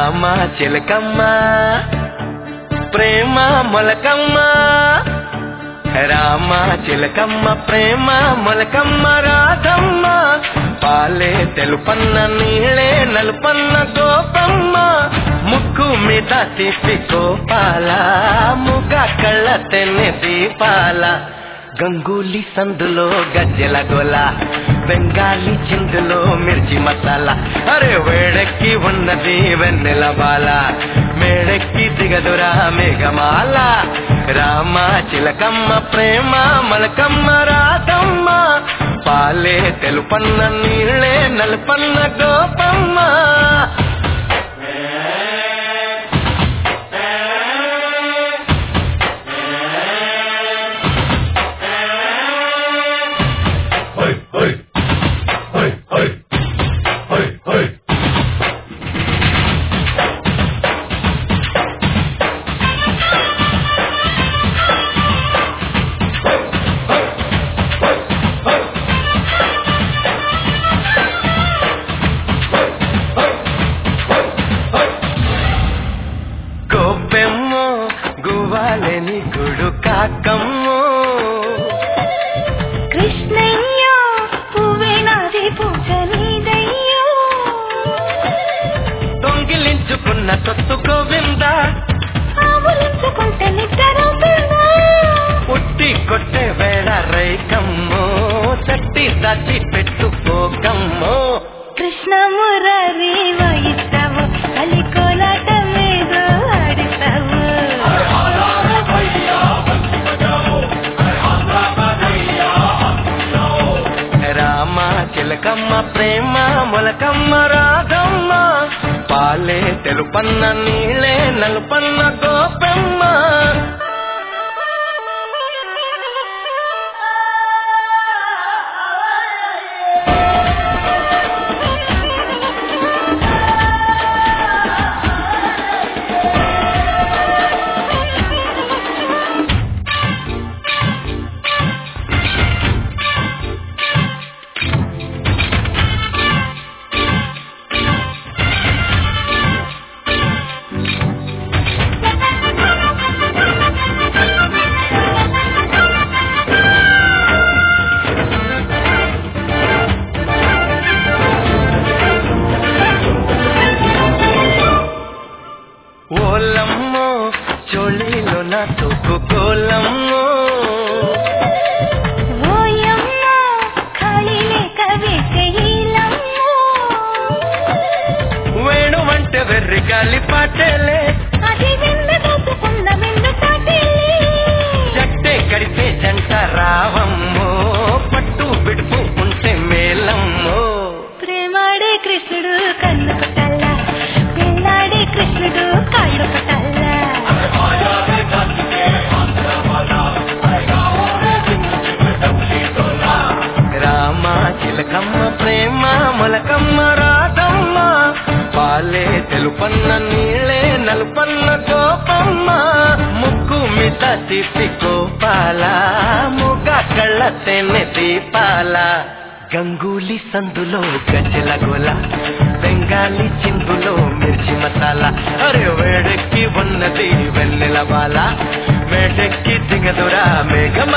రామ చిలకమ్మ ప్రేమ మొలకమ్మ రామ చిలకమ్మ ప్రేమ మొలకమ్మ రాధమ్మ పాలే తెలుపన్న నీళ్ళే నలుపన్న గోపమ్మ ముక్కు మీద తీపి గోపాల ముగ కళ్ళ తెన్నె దీపాల గంగూలీ సందులో గజ్జెల గోల బెంగాలీ చిందులో మిర్చి మసాలా అరే వేడెక్కి ఉన్నది వెన్నెల బాల మేడెక్కి దిగదురా మేఘమాల రామ చిలకమ్మ ప్రేమ మలకమ్మ రాధమ్మ పాలే తెలుపన్న నీళ్ళే నలుపన్న గోపమ్మ గోపెమ్మో గువ్వాలని గుడు కాకమ్మో కృష్ణయ్య పువ్వే నాది పూజ నీదయ్యో దొంగిలించుకున్న తొత్తు గోవింద ఆవులించుకుంటే నిద్రపోతుందా పుట్టి కొట్టే వేళ రైకమ్మో చట్టి దాచి పెట్టుకోకమ్మో కృష్ణ మురారి వయిస్తావు కలి కోలాటమేదో ఆడిస్తావు రామ చిలకమ్మ ప్రేమ మొలకమ్మ రాధమ్మ పాలే తెలుపన్న నీళ్ళే నలుపన్న గోపెమ్మ ఓలమ్మో చోళీలో నా తూకు గోలమ్మో ఓయమ్మ ఖాళీ లేక వేసేయిలమ్మో వేణు వంట వెర్రి గాలి పాటేలే అది వింద దోచుకున్న విందు పాటిలే జట్టే కడితే జంట రావమ్మో పట్టు బిడుపు ఉంటే మేలమ్మో ప్రేమాడే కృష్ణుడు కన్ను కొట్టాల పిల్లాడే కృష్ణుడు కాళ్ళు కొట్టాల రామ చిలకమ్మ ప్రేమ మొలకమ్మ రాధమ్మ పాలే తెలుపన్న నీళ్ళే నలుపన్న గోపమ్మ ముక్కు మీద తీపి గోపాల ముగ కళ్ళ తెన్నె దీపాల గంగూలీ సందులో గజల గోల బెంగాలీ చిందులో మిర్చి మసాలా అరే వేడెక్కి ఉన్నది వెన్నెల బాల మేడెక్కి దిగదురా మేఘం